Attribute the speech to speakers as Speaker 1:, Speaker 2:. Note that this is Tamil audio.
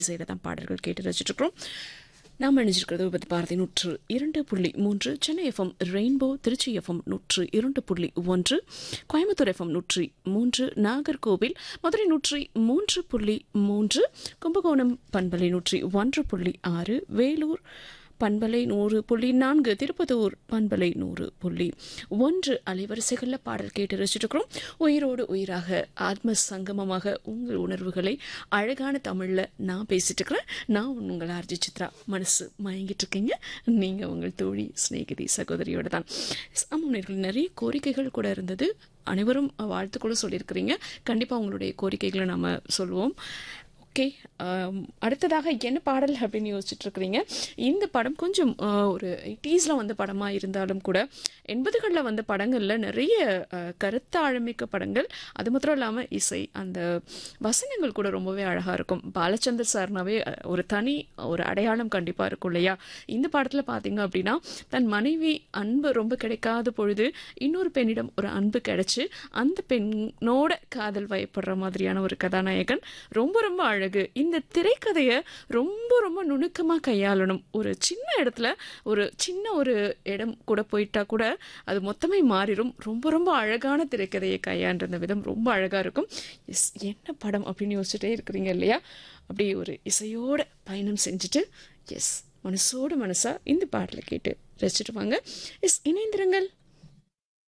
Speaker 1: இசையில் தான் பாடல்கள் கேட்டு ரசிச்சிட்ருக்கிறோம் நாம் அணிஞ்சிருக்கிறது விபத்து பாரதி நூற்று இரண்டு புள்ளி மூன்று Chennai FM rainbow Tiruchi FM நூற்று இரண்டு புள்ளி ஒன்று கோயம்புத்தூர் எஃப்எம் நூற்றி மூன்று நாகர்கோவில் மதுரை நூற்றி மூன்று புள்ளி மூன்று கும்பகோணம் பண்பலை நூற்றி ஒன்று புள்ளி ஆறு வேலூர் பண்பலை நூறு புள்ளி நான்கு திருப்பத்தூர் பண்பலை நூறு புள்ளி ஒன்று அலைவரிசைகளில் பாடல் கேட்டு ரசிச்சிருக்கிறோம் உயிரோடு உயிராக ஆத்ம சங்கமமாக உங்கள் உணர்வுகளை அழகான தமிழில் நான் பேசிட்டு இருக்கிறேன் நான் உங்கள் ஆர்ஜி சித்ரா மனசு மயங்கிட்டு இருக்கீங்க நீங்கள் உங்கள் தோழி சிநேகிதி சகோதரியோட தான் ஆமாம் நேர்கள் நிறைய கோரிக்கைகள் கூட இருந்தது அனைவரும் வாழ்த்துக்களும் சொல்லியிருக்கிறீங்க கண்டிப்பாக உங்களுடைய கோரிக்கைகளை நம்ம சொல்லுவோம் ஓகே அடுத்ததாக என்ன பாடல் அப்படின்னு யோசிச்சுட்டு இருக்கிறீங்க இந்த படம் கொஞ்சம் ஒரு எயிட்டிஸில் வந்த படமாக இருந்தாலும் கூட எண்பதுகளில் வந்த படங்களில் நிறைய கருத்தாழமிக்க படங்கள் அது மாத்திரம் இல்லாமல் இசை அந்த வசனங்கள் கூட ரொம்பவே அழகாக இருக்கும் பாலச்சந்தர் சார்னாவே ஒரு தனி ஒரு அடையாளம் கண்டிப்பாக இருக்கும் இல்லையா இந்த படத்தில் பார்த்தீங்க அப்படின்னா தன் மனைவி அன்பு ரொம்ப கிடைக்காத பொழுது இன்னொரு பெண்ணிடம் ஒரு அன்பு கிடைச்சு அந்த பெண்ணோட காதல் வயப்படுற மாதிரியான ஒரு கதாநாயகன் ரொம்ப ரொம்ப அழகு இந்த திரைக்கதையை ரொம்ப ரொம்ப நுணுக்கமாக கையாளணும் ஒரு சின்ன இடத்துல ஒரு சின்ன ஒரு இடம் கூட போயிட்டா கூட அது மொத்தமே மாறிடும் ரொம்ப ரொம்ப அழகான திரைக்கதையை கையாண்ட விதம் ரொம்ப அழகாக இருக்கும் எஸ் என்ன படம் அப்படின்னு யோசிச்சுட்டே இருக்கிறீங்க இல்லையா அப்படி ஒரு இசையோட பயணம் செஞ்சுட்டு எஸ் மனசோடு மனசாக இந்த பாடலை கேட்டு ரசிச்சுட்டு வாங்க எஸ் இணைந்திருங்கள்